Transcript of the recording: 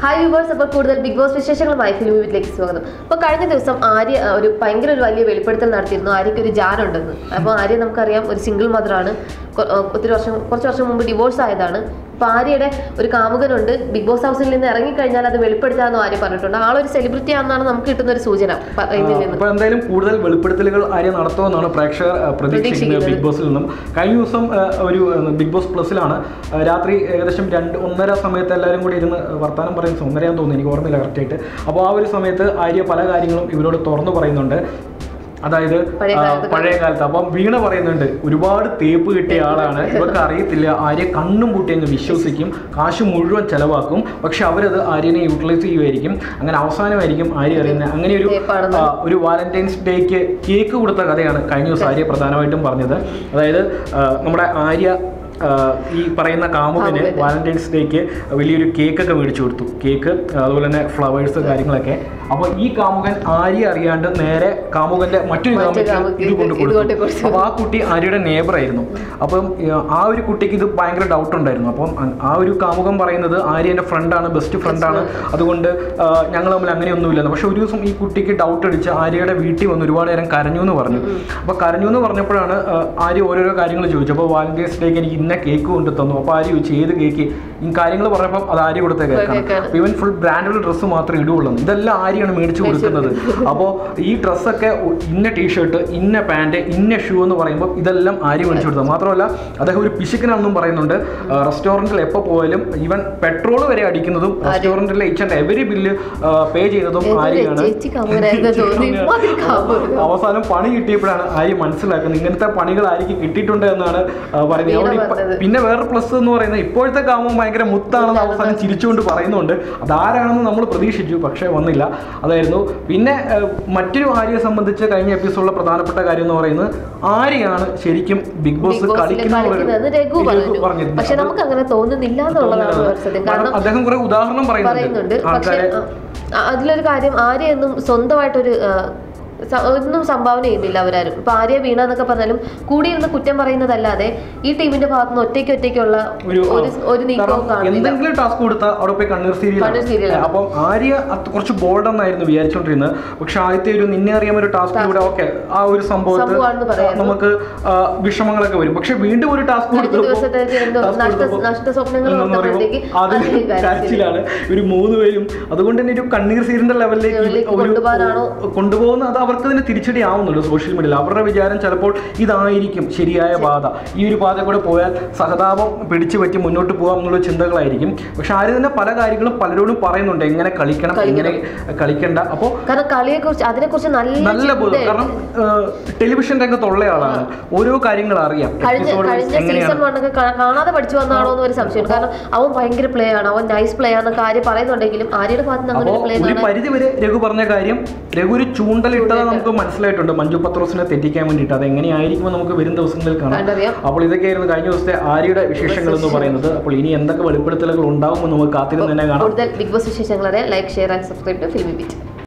Hi viewers അപ്പോൾ കൂടുതൽ big boss വിശേഷങ്ങളുമായി ഫിലിം വീട്ടിലേക്ക് സ്വാഗതം അപ്പോൾ കഴിഞ്ഞ ദിവസം ആര്യ അഹ്, ഒരു ഭയങ്കര ഒരു വലിയ വെളിപ്പെടുത്തൽ നടത്തിയിരുന്നു ആര്യയ്ക്ക് ഒരു ജാനുണ്ടെന്ന് അപ്പോൾ ആര്യ നമുക്കറിയാം ഒരു സിംഗിൾ മദറാണ് കൊ- അഹ് ഒത്തിരി വർഷം കുറച്ച് വർഷം മുമ്പ് ഡിവോഴ്സ് ആയതാണ് അപ്പോൾ ആര്യയുടെ ഒരു കാമുകനുണ്ട് ബിഗ് ബോസ് ഹൗസിൽ നിന്ന് ഇറങ്ങിക്കഴിഞ്ഞാൽ അത് വെളിപ്പെടുത്താമെന്ന് ആര്യ പറഞ്ഞിട്ടുണ്ട് ആളൊരു സെലിബ്രിറ്റി ആണെന്നാണ് നമുക്ക് കിട്ടുന്ന ഒരു സൂചന പ- ഇതിൽ നിന്ന് അപ്പോൾ എന്തായാലും കൂടുതൽ വെളിപ്പെടുത്തലുകൾ ആര്യ നടത്തുമെന്നാണ് പ്രേക്ഷകർ ആ, പ്രതീക്ഷിക്കുന്നത് ബിഗ് ബോസിൽ നിന്നും കഴിഞ്ഞ ദിവസം ആ, ഒരു ആ, ബിഗ് ബോസ് പ്ലസിലാണ് ആ, രാത്രി ഏകദേശം രണ്ട് ഒന്നര സമയത്ത് എല്ലാവരും കൂടി ഇരുന്ന് വർത്തമാനം പറയുന്ന ഒന്നരയാന്ന് തോന്നുന്നു എനിക്ക് ഓർമ്മയില്ല കറക്റ്റായിട്ട് അപ്പോൾ ആ ഒരു സമയത്ത് ആര്യ പല കാര്യങ്ങളും ഇവരോട് തുറന്നു പറയുന്നുണ്ട് അതായത് പഴയ ആ, കാലത്ത് പഴയ കാലത്ത് അപ്പം വീണ പറയുന്നുണ്ട് ഒരുപാട് തേപ്പ് കിട്ടിയ ആളാണ് ഇവർക്ക് അറിയത്തില്ല ആര്യ കണ്ണും പൂട്ടി അങ്ങ് വിശ്വസിക്കും കാശ് മുഴുവൻ ചെലവാക്കും പക്ഷെ അവരത് ആര്യനെ യൂട്ടിലൈസ് ചെയ്യുമായിരിക്കും അങ്ങനെ അവസാനമായിരിക്കും ആര്യ അറിയുന്നത് അങ്ങനെ ഒരു തേപ്പാണെന്ന്. ആ, ഒരു വാലന്റൈൻസ് ഡേക്ക് കേക്ക് കൊടുത്ത കഥയാണ് കഴിഞ്ഞ ദിവസം ആര്യ പ്രധാനമായിട്ടും പറഞ്ഞത് അതായത് ആ, നമ്മുടെ ആര്യ ആ, ഈ പറയുന്ന കാമുകന് കാമുകന്. വാലന്റൈൻസ് ഡേക്ക് വലിയൊരു കേക്കൊക്കെ മേടിച്ചു കൊടുത്തു കേക്ക് അതുപോലെ തന്നെ ഫ്ലവേഴ്സ് കാര്യങ്ങളൊക്കെ അപ്പോൾ ഈ കാമുകൻ ആര്യ അറിയാണ്ട് നേരെ കാമുകന്റെ മറ്റൊരു മറ്റേ കാമുകൻ കാമുകക്ക് ഇത് കൊണ്ട് ഇത് കൊണ്ട് കൊടുത്തു കൊടുത്തു. അപ്പോൾ ആ കുട്ടി ആര്യയുടെ നെയ്ബർ ആയിരുന്നു അപ്പം ആ, ആ ഒരു കുട്ടിക്ക് ഇത് ഭയങ്കര ഡൗട്ട് ഉണ്ടായിരുന്നു അപ്പം അ- ആ ഒരു കാമുകൻ പറയുന്നത് ആര്യ എൻ്റെ ഫ്രണ്ടാണ് ബെസ്റ്റ് ഫ്രണ്ടാണ് അതുകൊണ്ട് ഞങ്ങൾ തമ്മിൽ അങ്ങനെയൊന്നുമില്ലെന്ന് പക്ഷെ ഒരു ദിവസം ഈ കുട്ടിക്ക് ഡൗട്ട് അടിച്ച് ആര്യയുടെ വീട്ടിൽ വന്ന് ഒരുപാട് നേരം കരഞ്ഞു എന്ന് പറഞ്ഞു അപ്പോൾ കരഞ്ഞു എന്ന് പറഞ്ഞപ്പോഴാണ് ആ, ആര്യ ഓരോരോ കാര്യങ്ങൾ ചോദിച്ചു അപ്പോൾ വാലന്റൈൻസ് ഡേക്ക് എനിക്ക് ഇന്ന കേക്ക് കൊണ്ട് തന്നു അപ്പോൾ ആര്യ ചോദിച്ചു ഏത് കേക്ക് ഈ കാര്യങ്ങൾ പറഞ്ഞപ്പോൾ അത് ആര്യ കൊടുത്ത കേക്കാണ് കേക്കാണ്. അപ്പോൾ ഇവൻ ഫുൾ ബ്രാൻഡഡ് ഡ്രസ്സ് മാത്രമേ ഇടുള്ളൂ ഇതെല്ലാം ആര്യാണ് മേടിച്ചു കൊടുക്കുന്നത് അപ്പോൾ ഈ ഡ്രസ്സൊക്കെ ഇന്ന ടീഷർട്ട് ഇന്ന പാൻറ് ഇന്ന ഷൂ എന്ന് പറയുമ്പോൾ ഇതെല്ലാം ആര്യ മേടിച്ചു കൊടുത്തത് മാത്രമല്ല അദ്ദേഹം ഒരു പിശുക്കനാണെന്നും പറയുന്നുണ്ട് റെസ്റ്റോറൻറ്റിൽ എപ്പോൾ പോയാലും ഈവൻ പെട്രോൾ വരെ അടിക്കുന്നതും റെസ്റ്റോറൻറ്റിലെ ഇച്ച് ആൻഡ് എവരി ബില്ല് പേ ചെയ്യുന്നതും ഏതോ ഒരു ആര്യയാണ് ചേച്ചി കാമുകനായിരുന്നു തോന്നി ഇമാതിരി കാമുകൻ. അവസാനം പണി കിട്ടിയപ്പോഴാണ് ആര്യ മനസ്സിലാക്കുന്നത് ഇങ്ങനത്തെ പണികൾ ആര്യക്ക് കിട്ടിയിട്ടുണ്ട് എന്നാണ് ആ, പറയുന്നത് വീണ അതുകൊണ്ട് ഇപ്പ- പറഞ്ഞത്. പിന്നെ വേറെ പ്ലസ് എന്ന് പറയുന്നത് ഇപ്പോഴത്തെ കാമം ഭയങ്കര മുത്താണെന്ന് അവസാനം ചിരിച്ചുകൊണ്ട് പറയുന്നുണ്ട് അതാരാണെന്ന് നമ്മൾ പ്രതീക്ഷിച്ചു പക്ഷേ വന്നില്ല അതായിരുന്നു പിന്നെ ഏഹ്, മറ്റൊരു ആര്യയെ സംബന്ധിച്ച് കഴിഞ്ഞ എപ്പിസോഡിലെ പ്രധാനപ്പെട്ട കാര്യം എന്ന് പറയുന്നത് ആര്യയാണ് ശരിക്കും ബിഗ് ബോസ് ബിഗ് ബോസിൽ കളിക്കുന്ന കളിക്കുന്നത് രഘു പറഞ്ഞു പറഞ്ഞിരുന്നു പക്ഷെ നമുക്ക് അങ്ങനെ തോന്നുന്നില്ല എന്നുള്ളതാണ് വേറെ സത്യം കാരണം കാരണം അദ്ദേഹം കുറെ ഉദാഹരണം പറയുന്നുണ്ട് പറയുന്നുണ്ട് പക്ഷെ ആൾക്കാരെ ആ, അതിലൊരു കാര്യം ആരെയൊന്നും സ്വന്തമായിട്ടൊരു ആ, സ- ഒന്നും സംഭാവന ചെയ്യുന്നില്ല അവരാരും ഇപ്പൊ ആര്യ വീണ എന്നൊക്കെ പറഞ്ഞാലും കൂടിയിരുന്ന് കുറ്റം പറയുന്നതല്ലാതെ ഈ ടീമിന്റെ ഭാഗത്തുനിന്ന് ഒറ്റയ്ക്ക് ഒറ്റയ്ക്കുള്ള ഒരു ഒരു ഒരു നീക്കവും കാരണം കാണുന്നില്ല എന്തെങ്കിലും ടാസ്ക് കൊടുത്താൽ അവിടെ പോയി കണ്ണീർ സീരിയൽ കണ്ണീർ serial ആണ്. അപ്പം ആര്യ അത് കുറച്ച് ബോൾഡ് എന്നായിരുന്നു വിചാരിച്ചോണ്ടിരുന്നത് പക്ഷെ ആദ്യത്തെ ഒരു നിന്നെ അറിയാൻ ഒരു ടാസ്ക് ഇവിടെ ഓക്കെ ആ ഒരു സംഭവത്തിൽ സംഭവമാണെന്ന് പറയായിരുന്നു. നമുക്ക് ആ, വിഷമങ്ങളൊക്കെ വരും പക്ഷെ വീണ്ടും ഒരു ടാസ്ക് കഴിഞ്ഞ ദിവസത്തേക്ക് എന്തോ നഷ്ട- നഷ്ട സ്വപ്നങ്ങൾ ഓർത്തപ്പോഴത്തേക്ക് അതിൽ അതിൽ കരച്ചിൽ. കരച്ചിലാണ് ഒരു മൂന്ന് പേരും അതുകൊണ്ട് തന്നെ ഒരു കണ്ണീർ സീരിയലിന്റെ ലെവലിലേക്ക് ലെവലിലേക്ക് ഒരു കൊണ്ടുപോകാനാണോ? കൊണ്ടുപോകുന്ന അത് അവർക്ക് തന്നെ തിരിച്ചടി ആവുന്നുണ്ട് സോഷ്യൽ മീഡിയയിൽ അവരുടെ വിചാരം ചിലപ്പോൾ ഇതായിരിക്കും ശരിയായ പാത ഈ ഒരു പാത കൂടെ പോയാൽ സഹതാപം പിടിച്ചു പറ്റി മുന്നോട്ട് പോകാം എന്നുള്ള ചിന്തകളായിരിക്കും പക്ഷെ ആര് തന്നെ പല കാര്യങ്ങളും പലരോടും പറയുന്നുണ്ട് എങ്ങനെ കളിക്കണം എങ്ങനെ കളിക്കണ്ട അപ്പോൾ കാരണം കളിയെ കുറിച്ച് അതിനെ കുറിച്ച് നല്ല നല്ല ബോധം ചിന്തയുണ്ട്. കാരണം ടെലിവിഷൻ രംഗത്തുള്ള ആളാണ് ഓരോ കാര്യങ്ങൾ അറിയാം കഴിഞ്ഞ എപ്പിസോഡ് കഴിഞ്ഞ സീസൺ എങ്ങനെയാണ് വണ്ണൊക്കെ കാ- കാണാതെ പഠിച്ചു വന്നാണോ എന്ന് ഒരു സംശയമുണ്ട് കാരണം അവൻ ഭയങ്കര പ്ലേ ആണ് അവൻ നൈസ് പ്ലേ ആണെന്നൊക്കെ ആര്യം പറയുന്നുണ്ടെങ്കിലും ആര്യയുടെ ഭാഗത്ത് നിന്ന് അങ്ങനെ അപ്പോൾ പ്ലേ ഒരു കാണാൻ പരിധി വരെ രഘു പറഞ്ഞ കാര്യം രഘു ഒരു ചൂണ്ടലിട്ടത് നമുക്ക് മനസ്സിലായിട്ടുണ്ട് മഞ്ജു പത്രോസിനെ തെറ്റിക്കാൻ വേണ്ടിയിട്ട് അത് എങ്ങനെയായിരിക്കുമോ നമുക്ക് വരും ദിവസങ്ങളിൽ കാണാം കണ്ടറിയാം അപ്പോൾ ഇതൊക്കെയായിരുന്നു കഴിഞ്ഞ ദിവസത്തെ ആര്യയുടെ വിശേഷങ്ങൾ എന്ന് പറയുന്നത് അപ്പോൾ ഇനി എന്തൊക്കെ വെളിപ്പെടുത്തലുകൾ ഉണ്ടാകുമെന്ന് നമുക്ക് കാത്തിരുന്ന് തന്നെ കാണാം കൂടുതൽ ബിഗ് ബോസ് വിശേഷങ്ങൾ അറിയാൻ like share and subscribe to filmi bit